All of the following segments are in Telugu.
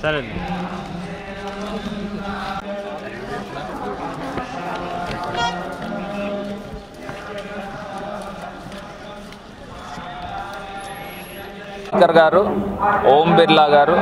సరే శంకర్ గారు ఓం బిర్లా గారు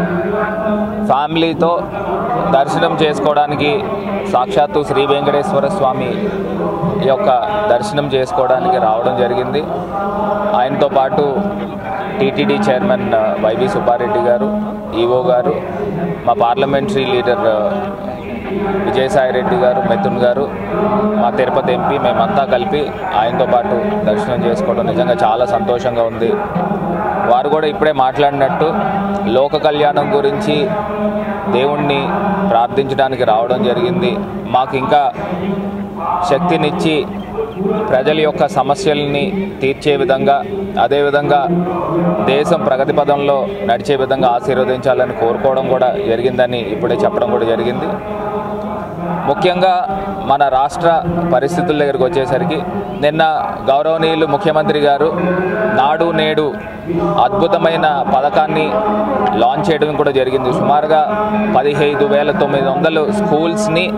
ఫ్యామిలీతో దర్శనం చేసుకోవడానికి సాక్షాత్తు శ్రీ వెంకటేశ్వర స్వామి యొక్క దర్శనం చేసుకోవడానికి రావడం జరిగింది ఆయనతో పాటు టీటీడీ చైర్మన్ ఆ, వైవి సుబ్బారెడ్డి గారు ఈవో గారు మా పార్లమెంటరీ లీడర్ ఆ, విజయసాయిరెడ్డి గారు మిథున్ గారు మా తిరుపతి ఎంపీ మేమంతా కలిపి ఆయనతో పాటు దర్శనం చేసుకోవడం నిజంగా చాలా సంతోషంగా ఉంది వారు కూడా ఇప్పుడే మాట్లాడినట్టు లోక కళ్యాణం గురించి దేవుణ్ణి ప్రార్థించడానికి రావడం జరిగింది మాకు ఇంకా శక్తినిచ్చి ప్రజల యొక్క సమస్యల్ని తీర్చే విధంగా అదేవిధంగా దేశం ప్రగతి పదంలో నడిచే విధంగా ఆశీర్వదించాలని కోరుకోవడం కూడా జరిగిందని ఇప్పుడే చెప్పడం కూడా జరిగింది ముఖ్యంగా మన రాష్ట్ర పరిస్థితుల దగ్గరికి వచ్చేసరికి నిన్న గౌరవనీయులు ముఖ్యమంత్రి గారు నాడు నేడు అద్భుతమైన పథకాన్ని లాంచ్ చేయడం కూడా జరిగింది సుమారుగా పదిహేను వేల తొమ్మిది వందలు స్కూల్స్ని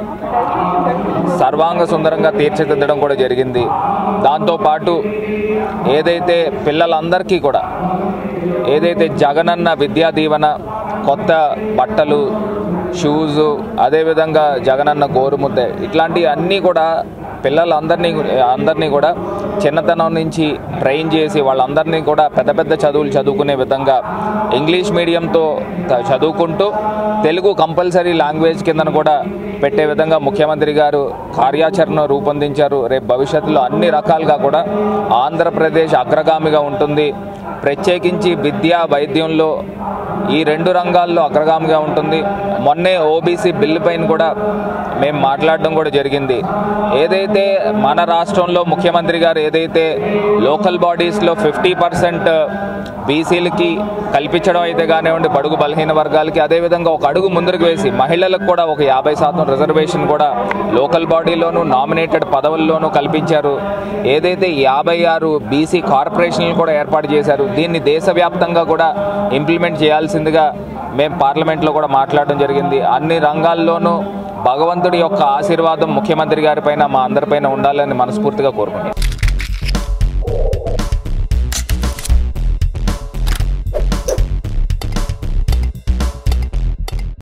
సర్వాంగ సుందరంగా తీర్చిదిద్దడం కూడా జరిగింది దాంతోపాటు ఏదైతే పిల్లలందరికీ కూడా ఏదైతే జగనన్న విద్యా దీవెన కొత్త బట్టలు షూజు అదేవిధంగా జగనన్న గోరుముద్ద ఇట్లాంటి అన్నీ కూడా పిల్లలందరినీ అందరినీ కూడా చిన్నతనం నుంచి ట్రైన్ చేసి వాళ్ళందరినీ కూడా పెద్ద పెద్ద చదువులు చదువుకునే విధంగా ఇంగ్లీష్ మీడియంతో త- చదువుకుంటూ తెలుగు కంపల్సరీ లాంగ్వేజ్ కిందను కూడా పెట్టే విధంగా ముఖ్యమంత్రి గారు కార్యాచరణ రూపొందించారు రేపు భవిష్యత్తులో అన్ని రకాలుగా కూడా ఆంధ్రప్రదేశ్ అగ్రగామిగా ఉంటుంది ప్రత్యేకించి విద్యా వైద్యంలో ఈ రెండు రంగాల్లో అగ్రగామిగా ఉంటుంది మొన్నే ఓబీసీ బిల్లు పైన కూడా మేము మాట్లాడడం కూడా జరిగింది ఏదైతే మన రాష్ట్రంలో ముఖ్యమంత్రి గారు ఏదైతే లోకల్ బాడీస్లో ఫిఫ్టీ పర్సెంట్ బీసీలకి కల్పించడం అయితే కానివ్వండి బడుగు బలహీన వర్గాలకి అదేవిధంగా ఒక అడుగు ముందుకు వేసి మహిళలకు కూడా ఒక యాభై శాతం రిజర్వేషన్ కూడా లోకల్ బాడీలోను నామినేటెడ్ పదవుల్లోనూ కల్పించారు ఏదైతే యాభై ఆరు బీసీ కార్పొరేషన్లు కూడా ఏర్పాటు చేశారు దీన్ని దేశవ్యాప్తంగా కూడా ఇంప్లిమెంట్ చేయాల్సిందిగా మేము పార్లమెంట్లో కూడా మాట్లాడడం జరిగింది అన్ని రంగాల్లోనూ భగవంతుడి యొక్క ఆశీర్వాదం ముఖ్యమంత్రి గారిపైన మా అందరిపైన ఉండాలని మనస్ఫూర్తిగా కోరుకుంటున్నాం